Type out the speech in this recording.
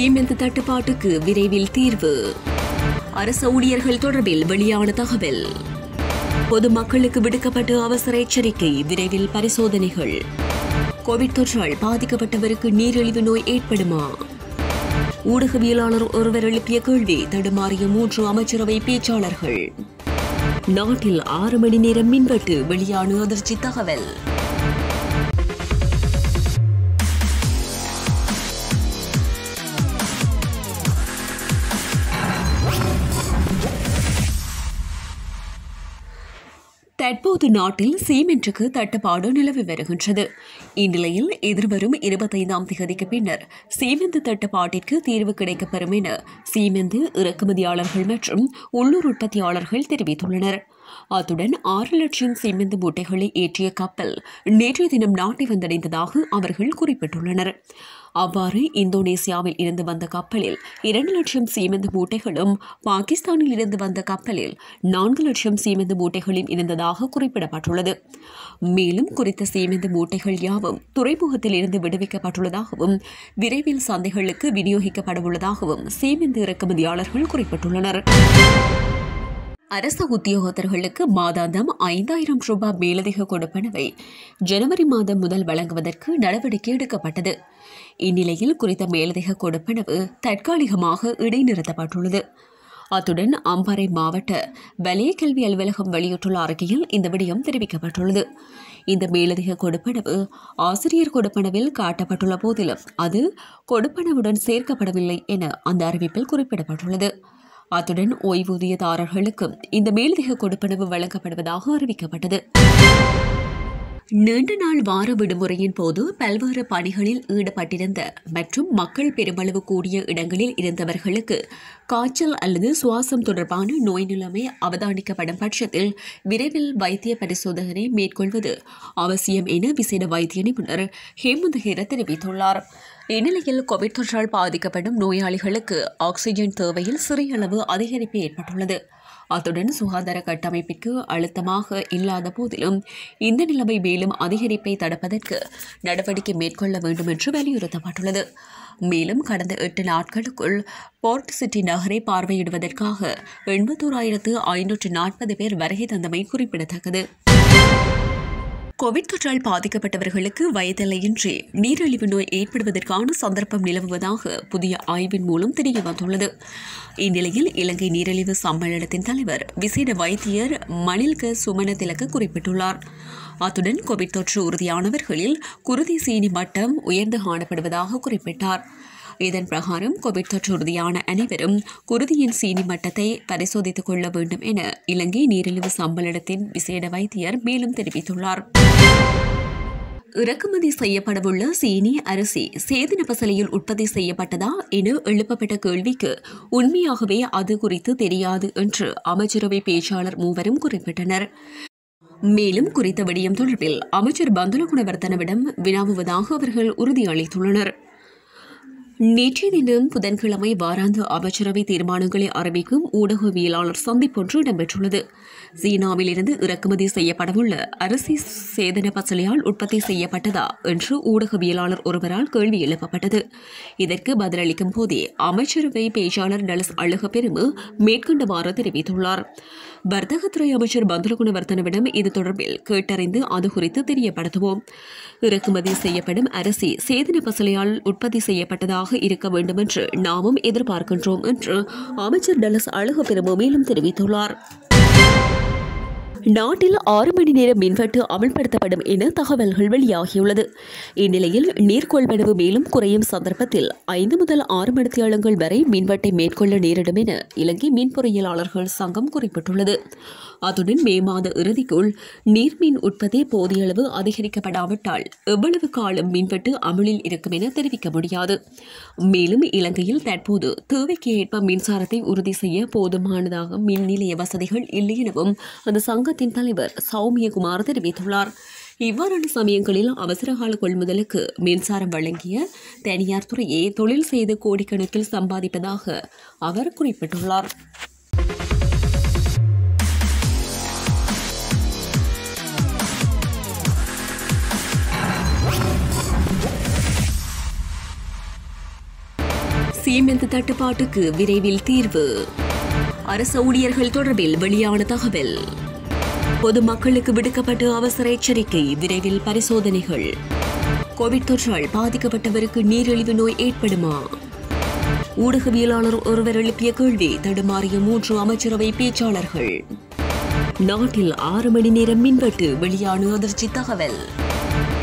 சீமெந்து தட்டுப்பாட்டுக்கு விரைவில் தீர்வு அரசு ஊழியர்கள் தொடர்பில் வெளியான தகவல் பொதுமக்களுக்கு விடுக்கப்பட்ட அவசர எச்சரிக்கை விரைவில் பரிசோதனைகள் கோவிட் தொற்றால் பாதிக்கப்பட்டவருக்கு நீரிழிவு நோய் ஏற்படுமா ஊடகவியலாளர் ஒருவர் எழுப்பிய கேள்வி தடுமாறிய மூன்று அமைச்சரவை பேச்சாளர்கள் நாட்டில் ஆறு மணி நேரம் மின்வெட்டு வெளியான அதிர்ச்சி தகவல் தற்போது நாட்டில் சீமென்றுக்கு தட்டுப்பாடு நிலவி வருகின்றது இந்நிலையில் எதிர்வரும் இருபத்தைந்தாம் தேதிக்கு பின்னர் சீமெந்து தட்டுப்பாட்டிற்கு தீர்வு கிடைக்கப்பெறும் என சீமெந்து இறக்குமதியாளர்கள் மற்றும் உள்ளூர் உற்பத்தியாளர்கள் தெரிவித்துள்ளனர் அத்துடன் ஆறு லட்சம் சீமெந்து மூட்டைகளை ஏற்றிய கப்பல் நேற்றைய தினம் நாட்டை வந்தடைந்ததாக அவர்கள் குறிப்பிட்டுள்ளனர் அவ்வாறு இந்தோனேசியாவில் இருந்து வந்த கப்பலில் இரண்டு லட்சம் சீமெந்து மூட்டைகளும் பாகிஸ்தானில் இருந்து வந்த கப்பலில் நான்கு லட்சம் சீமெந்து மூட்டைகளும் இருந்ததாக குறிப்பிடப்பட்டுள்ளது மேலும் குறித்த சீமெந்து மூட்டைகள் யாவும் துறைமுகத்தில் இருந்து விடுவிக்கப்பட்டுள்ளதாகவும் விரைவில் சந்தைகளுக்கு விநியோகிக்கப்படவுள்ளதாகவும் சீமெந்து இறக்குமதியாளர்கள் குறிப்பிட்டுள்ளனர் அரச உத்தியோகத்தர்களுக்கு மாதாந்தம் ஐந்தாயிரம் ரூபாய் மேலதிக கொடுப்பனவை ஜனவரி மாதம் முதல் வழங்குவதற்கு நடவடிக்கை எடுக்கப்பட்டது இந்நிலையில் குறித்த மேலதிக கொடுப்பனவு தற்காலிகமாக இடைநிறுத்தப்பட்டுள்ளது அத்துடன் அம்பாறை மாவட்ட வலய கல்வி அலுவலகம் வெளியிட்டுள்ள அறிக்கையில் இந்த விடயம் தெரிவிக்கப்பட்டுள்ளது இந்த மேலதிக கொடுப்பனவு ஆசிரியர் கொடுப்பனவில் காட்டப்பட்டுள்ள போதிலும் அது கொடுப்பனவுடன் சேர்க்கப்படவில்லை என அந்த அறிவிப்பில் குறிப்பிடப்பட்டுள்ளது அத்துடன் ஓய்வூதியதாரர்களுக்கும் இந்த மேலதிக கொடுப்பனவு வழங்கப்படுவதாக அறிவிக்கப்பட்டது நீண்ட நாள் வார விடுமுறையின் போது பல்வேறு பணிகளில் ஈடுபட்டிருந்த மற்றும் மக்கள் பெருமளவு கூடிய இடங்களில் இருந்தவர்களுக்கு காய்ச்சல் அல்லது சுவாசம் தொடர்பான நோய் நிலைமை அவதானிக்கப்படும் பட்சத்தில் விரைவில் வைத்திய பரிசோதனை மேற்கொள்வது அவசியம் என விசேட வைத்திய நிபுணர் ஹேமந்த் ஹேர தெரிவித்துள்ளார் இந்நிலையில் கோவிட் தொற்றால் பாதிக்கப்படும் நோயாளிகளுக்கு ஆக்ஸிஜன் தேவையில் சிறிய அளவு அதிகரிப்பு ஏற்பட்டுள்ளது அத்துடன் சுகாதார கட்டமைப்பிற்கு அழுத்தமாக இல்லாத போதிலும் இந்த நிலைமை மேலும் அதிகரிப்பை தடுப்பதற்கு நடவடிக்கை மேற்கொள்ள வேண்டும் என்று வலியுறுத்தப்பட்டுள்ளது மேலும் கடந்த எட்டு நாட்களுக்குள் போர்ட் சிட்டி நகரை பார்வையிடுவதற்காக எண்பத்தோராயிரத்து ஐநூற்று நாற்பது பேர் வருகை தந்தமை குறிப்பிடத்தக்கது கோவிட் தொற்றால் பாதிக்கப்பட்டவர்களுக்கு வயதில்லையின்றி நீரிழிவு நோய் ஏற்படுவதற்கான சந்தர்ப்பம் நிலவுவதாக புதிய ஆய்வின் மூலம் தெரிய வந்துள்ளது இந்நிலையில் இலங்கை நீரிழிவு சம்மேளனத்தின் தலைவர் விசேட வைத்தியர் மணில்க சுமன திலக்க குறிப்பிட்டுள்ளார் அத்துடன் கோவிட் தொற்று உறுதியானவர்களில் குருதி சீனி மட்டம் உயர்ந்து காணப்படுவதாக குறிப்பிட்டார் இதன் பிரகாரம் கோவிட் தொற்று உறுதியான அனைவரும் குருதியின் சீனி மட்டத்தை பரிசோதித்துக் கொள்ள வேண்டும் என இலங்கை நீரிழிவு சம்மேளனத்தின் விசேட வைத்தியர் மேலும் தெரிவித்துள்ளார் இறக்குமதி செய்யப்படவுள்ள சீனி அரிசி சேதன பசலையில் உற்பத்தி செய்யப்பட்டதா என எழுப்பப்பட்ட கேள்விக்கு உண்மையாகவே அது குறித்து தெரியாது என்று அமைச்சரவை பேச்சாளர் மூவரும் குறிப்பிட்டனர் மேலும் குறித்த விடயம் தொடர்பில் அமைச்சர் பந்துல குணவர்த்தனவிடம் வினாவுவதாக அவர்கள் உறுதியளித்துள்ளனர் நேற்றைய தினம் புதன்கிழமை வாராந்த அமைச்சரவை தீர்மானங்களை அறிவிக்கும் ஊடகவியலாளர் சந்திப்பொன்று இடம்பெற்றுள்ளது சீனாவில் இருந்து இறக்குமதி செய்யப்படவுள்ள அரிசி சேதன பசலையால் உற்பத்தி செய்யப்பட்டதா என்று ஊடகவியலாளர் ஒருவரால் கேள்வி எழுப்பப்பட்டது இதற்கு பதிலளிக்கும் போதே அமைச்சரவை பேச்சாளர் டலஸ் அழகப்பெருமு மேற்கண்டவாறு தெரிவித்துள்ளார் வர்த்தகத்துறை அமைச்சர் பந்துலகுணவர்த்தனவிடம் இது தொடர்பில் கேட்டறிந்து அது குறித்து தெரியப்படுத்துவோம் இறக்குமதி செய்யப்படும் அரிசி சேதன பசலையால் உற்பத்தி செய்யப்பட்டதாக இருக்க வேண்டும் என்று நாமும் எதிர்பார்க்கின்றோம் என்று அமைச்சர் டலஸ் அழகப்பெருமு மேலும் தெரிவித்துள்ளார் நாட்டில் ஆறு மணி நேர மின்வெட்டு அமல்படுத்தப்படும் என தகவல்கள் வெளியாகியுள்ளது இந்நிலையில் நீர்கொள்வனவு மேலும் குறையும் சந்தர்ப்பத்தில் ஐந்து முதல் ஆறு மணித்தியாலங்கள் வரை மின்வெட்டை மேற்கொள்ள நேரிடும் என இலங்கை மின் பொறியியலாளர்கள் சங்கம் குறிப்பிட்டுள்ளது அத்துடன் மே மாத இறுதிக்குள் நீர்மின் உற்பத்தி போதிய அளவு அதிகரிக்கப்படாவிட்டால் எவ்வளவு காலம் மின்வெட்டு அமலில் இருக்கும் என தெரிவிக்க முடியாது மேலும் இலங்கையில் தற்போது தேவைக்கு ஏற்ப மின்சாரத்தை உறுதி செய்ய போதுமானதாக மின் நிலைய வசதிகள் இல்லை எனவும் அந்த சங்கத்தின் தலைவர் சௌமியகுமார் தெரிவித்துள்ளார் இவ்வாறான சமயங்களில் அவசரகால கொள்முதலுக்கு மின்சாரம் வழங்கிய தனியார் துறையே தொழில் செய்து கோடிக்கணக்கில் சம்பாதிப்பதாக அவர் குறிப்பிட்டுள்ளார் சீமெந்து தட்டுப்பாட்டுக்கு விரைவில் தீர்வு அரசு ஊழியர்கள் தொடர்பில் வெளியான தகவல் பொதுமக்களுக்கு விடுக்கப்பட்ட அவசர எச்சரிக்கை விரைவில் பரிசோதனைகள் கோவிட் தொற்றால் பாதிக்கப்பட்டவருக்கு நீரிழிவு நோய் ஏற்படுமா ஊடகவியலாளர் ஒருவர் எழுப்பிய கேள்வி தடுமாறிய மூன்று அமைச்சரவை பேச்சாளர்கள் நாட்டில் ஆறு மணி நேரம் மின்வெட்டு வெளியான அதிர்ச்சி தகவல்